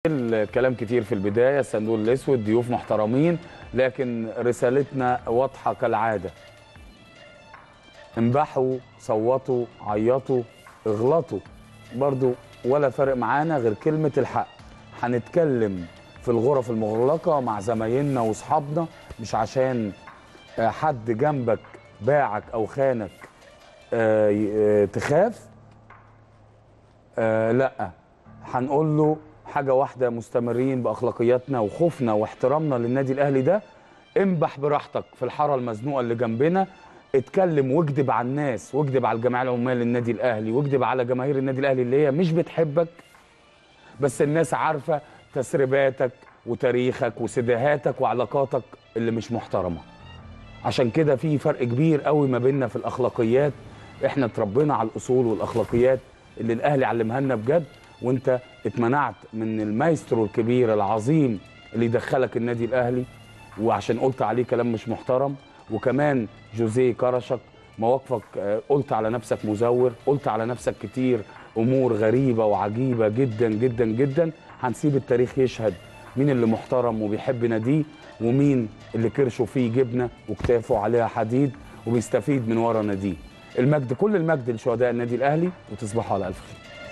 الكلام كتير في البداية الصندوق الأسود ضيوف محترمين لكن رسالتنا واضحة كالعادة انبحوا صوتوا عيطوا اغلطوا برضو ولا فرق معانا غير كلمة الحق هنتكلم في الغرف المغلقة مع زمايلنا واصحابنا مش عشان آه، حد جنبك باعك أو خانك آه، ي- آه، تخاف آه لا هنقول له حاجة واحدة مستمرين بأخلاقياتنا وخوفنا واحترامنا للنادي الأهلي ده انبح براحتك في الحارة المزنوقة اللي جنبنا اتكلم واكذب على الناس واكذب على الجماعة العمال النادي الأهلي واكذب على جماهير النادي الأهلي اللي هي مش بتحبك بس الناس عارفة تسريباتك وتاريخك وسداهاتك وعلاقاتك اللي مش محترمة عشان كده في فرق كبير قوي ما بيننا في الاخلاقيات احنا اتربينا على الاصول والاخلاقيات اللي الاهلي علمها لنا بجد وانت اتمنعت من المايسترو الكبير العظيم اللي يدخلك النادي الاهلي وعشان قلت عليه كلام مش محترم وكمان جوزيه كرشك مواقفك آه، قلت على نفسك مزور قلت على نفسك كتير امور غريبه وعجيبه جدا جدا جدا هنسيب التاريخ يشهد مين اللي محترم وبيحب ناديه ومين اللي كرشه فيه جبنه وكتافه عليها حديد وبيستفيد من ورا ناديه المجد كل المجد لشهداء النادي الاهلي وتصبحوا على الف خير